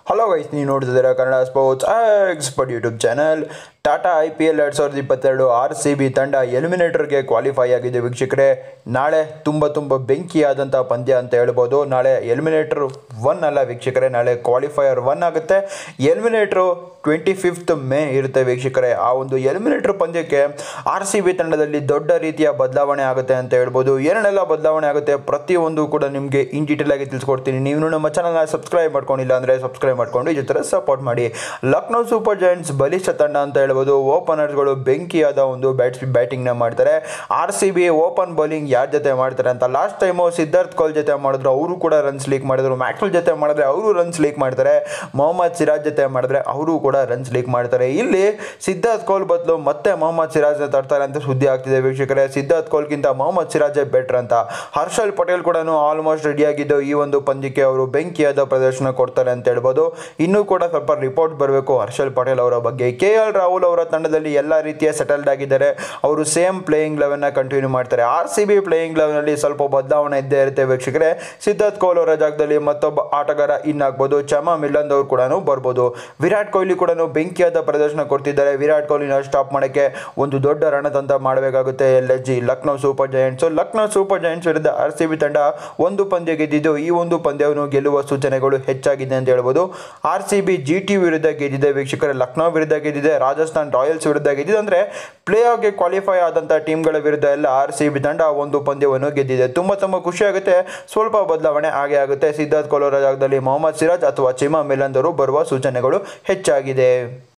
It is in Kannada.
ಹಲೋ ಗೈಸ್ ನೀವು ನೋಡ್ತಿದ್ದೀರಾ Kannada sports expert YouTube channel Tata I P L ಎರಡು ಸಾವಿರದ ಇಪ್ಪತ್ತೆರಡು ಆರ್ ಸಿ ಬಿ ತಂಡ ಎಲಿಮಿನೇಟರ್ಗೆ ಕ್ವಾಲಿಫೈ ಆಗಿದೆ ವೀಕ್ಷಕರೇ ನಾಳೆ ತುಂಬ ತುಂಬ ಬೆಂಕಿಯಾದಂಥ ಪಂದ್ಯ ಅಂತ ಹೇಳ್ಬೋದು ನಾಳೆ ಎಲಿಮಿನೇಟರ್ ಒನ್ ಅಲ್ಲ ವೀಕ್ಷಕರೇ ನಾಳೆ ಕ್ವಾಲಿಫೈಯರ್ ಒನ್ ಆಗುತ್ತೆ ಎಲಿಮಿನೇಟ್ರು ಟ್ವೆಂಟಿ ಫಿಫ್ತ್ ಮೇ ಇರುತ್ತೆ ವೀಕ್ಷಕರೇ ಆ ಒಂದು ಎಲಿಮಿನೇಟರ್ ಪಂದ್ಯಕ್ಕೆ ಆರ್ ಸಿ ಬಿ ತಂಡದಲ್ಲಿ ದೊಡ್ಡ ರೀತಿಯ ಬದಲಾವಣೆ ಆಗುತ್ತೆ ಅಂತ ಹೇಳ್ಬೋದು ಏನೇನೆಲ್ಲ ಬದಲಾವಣೆ ಆಗುತ್ತೆ ಪ್ರತಿಯೊಂದು ಕೂಡ ನಿಮಗೆ ಇನ್ ಡೀಟೇಲ್ ಆಗಿ ತಿಳಿಸ್ಕೊಡ್ತೀನಿ ನೀವು ನಮ್ಮ ಚಾನಲ್ನ ಸಬ್ಸ್ಕ್ರೈಬ್ ಮಾಡ್ಕೊಂಡಿಲ್ಲ ಅಂದರೆ ಸಬ್ಸ್ಕ್ರೈಬ್ ಮಾಡ್ಕೊಂಡು ಇದೇ ಥರ ಸಪೋರ್ಟ್ ಮಾಡಿ ಲಕ್ನೋ ಸೂಪರ್ ಜಾಯಿಂಟ್ಸ್ ಬಲಿಷ್ಠ ತಂಡ ಅಂತ ಹೇಳ್ಬೋದು ಓಪನರ್ಸ್ಗಳು ಬೆಂಕಿಯಾದ ಒಂದು ಬ್ಯಾಟ್ಸ್ ಬ್ಯಾಟಿಂಗ್ನ ಮಾಡ್ತಾರೆ R C B open bowling ಯಾರ ಜೊತೆ ಮಾಡ್ತಾರೆ ಅಂತ ಲಾಸ್ಟ್ ಟೈಮು ಸಿದ್ಧಾರ್ಥ್ ಕೋಲ್ ಜೊತೆ ಮಾಡಿದ್ರು ಅವರು ಕೂಡ ರನ್ಸ್ ಲೀಕ್ ಮಾಡಿದ್ರು ಮ್ಯಾಕ್ಸ್ವೆಲ್ ಜೊತೆ ಮಾಡಿದ್ರೆ ಅವರು ರನ್ಸ್ ಲೀಕ್ ಮಾಡ್ತಾರೆ ಮೊಹಮ್ಮದ್ ಸಿರಾಜ್ ಜೊತೆ ಮಾಡಿದ್ರೆ ಅವರು ಕೂಡ ರನ್ಸ್ ಲೀಕ್ ಮಾಡ್ತಾರೆ ಇಲ್ಲಿ ಸಿದ್ಧಾರ್ಥ್ ಕೋಲ್ ಬದಲು ಮತ್ತೆ ಮೊಹಮ್ಮದ್ ಸಿರಾಜ್ನ ತರ್ತಾರೆ ಅಂತ ಸುದ್ದಿ ಆಗ್ತಿದೆ ವೀಕ್ಷಕರೇ ಸಿದ್ಧಾರ್ಥ್ ಕೋಲ್ಗಿಂತ ಮೊಹಮ್ಮದ್ ಸಿರಾಜೇ ಬೆಟರ್ ಅಂತ ಹರ್ಷಲ್ ಪಟೇಲ್ ಕೂಡ ಆಲ್ಮೋಸ್ಟ್ ರೆಡಿಯಾಗಿದ್ದು ಈ ಒಂದು ಪಂದ್ಯಕ್ಕೆ ಅವರು ಬೆಂಕಿಯಾದ ಪ್ರದರ್ಶನ ಕೊಡ್ತಾರೆ ಅಂತ ಹೇಳ್ಬೋದು ಇನ್ನೂ ಕೂಡ ಸ್ವಲ್ಪ ರಿಪೋರ್ಟ್ ಬರಬೇಕು ಹರ್ಷಲ್ ಪಟೇಲ್ ಅವರ ಬಗ್ಗೆ ಕೆ ಎಲ್ ರಾಹುಲ್ ಅವರ ತಂಡದಲ್ಲಿ ಎಲ್ಲ ರೀತಿಯ ಸೆಟಲ್ಡ್ ಆಗಿದ್ದಾರೆ ಅವರು ಸೇಮ್ ಪ್ಲೇಯಿಂಗ್ ಲೆವೆನ್ನ ಕಂಟಿನ್ಯೂ ಮಾಡ್ತಾರೆ ಆರ್ ಸಿ ಬಿ ಪ್ಲೇಯಿಂಗ್ ಲೆವೆನಲ್ಲಿ ಸ್ವಲ್ಪ ಬದಲಾವಣೆ ಇದ್ದೇ ಇರುತ್ತೆ ವೀಕ್ಷಕರೇ ಸಿದ್ಧಾರ್ಥ್ ಕೋಲ್ ಅವರ ಜಾಗದಲ್ಲಿ ಮತ್ತೊಬ್ಬ ಆಟಗಾರ ಇನ್ ಆಗ್ಬೋದು ಚಮಾ ಮಿಲ್ಲಂದ್ ಅವರು ಕೂಡ ಬರ್ಬೋದು ವಿರಾಟ್ ಕೊಹ್ಲಿ ಕೂಡ ಬೆಂಕಿಯಾದ ಪ್ರದರ್ಶನ ಕೊಡ್ತಿದ್ದಾರೆ ವಿರಾಟ್ ಕೊಹ್ಲಿನ ಸ್ಟಾಪ್ ಮಾಡೋಕ್ಕೆ ಒಂದು ದೊಡ್ಡ ರಣತಂತ್ರ ಮಾಡಬೇಕಾಗುತ್ತೆ L S G Lucknow super giants Lucknow super giants ವಿರುದ್ಧ ಆರ್ ಸಿ ಬಿ ತಂಡ ಒಂದು ಪಂದ್ಯ ಗೆದ್ದಿದ್ದು ಈ ಒಂದು ಪಂದ್ಯವನ್ನು ಗೆಲ್ಲುವ ಸೂಚನೆಗಳು ಹೆಚ್ಚಾಗಿದೆ ಅಂತ ಹೇಳ್ಬೋದು R C B G T ವಿರುದ್ಧ ಗೆದ್ದಿದೆ ವೀಕ್ಷಕರೇ ಲಕ್ನೋ ವಿರುದ್ಧ ಗೆದ್ದಿದೆ ರಾಜಸ್ಥಾನ್ ರಾಯಲ್ಸ್ ವಿರುದ್ಧ ಗೆದ್ದಿದೆ ಅಂದರೆ ಪ್ಲೇ ಆಫ್ಗೆ ಕ್ವಾಲಿಫೈ ಆದಂಥ ಟೀಮ್ಗಳ ವಿರುದ್ಧ ಎಲ್ಲ ಆರ್ ಸಿ ಬಿ ತಂಡ ಒಂದು ಪಂದ್ಯವನ್ನು ಗೆದ್ದಿದೆ ತುಂಬ ತುಂಬ ಖುಷಿ ಆಗುತ್ತೆ ಸ್ವಲ್ಪ ಬದಲಾವಣೆ ಹಾಗೆ ಆಗುತ್ತೆ ಸಿದ್ಧಾರ್ಥ್ ಕೋಲರ ಜಾಗದಲ್ಲಿ ಮೊಹಮ್ಮದ್ ಸಿರಾಜ್ ಅಥವಾ ಚಿಮಾ ಮಿಲಂದ್ ಅವರು ಬರುವ ಸೂಚನೆಗಳು ಹೆಚ್ಚಾಗಿದೆ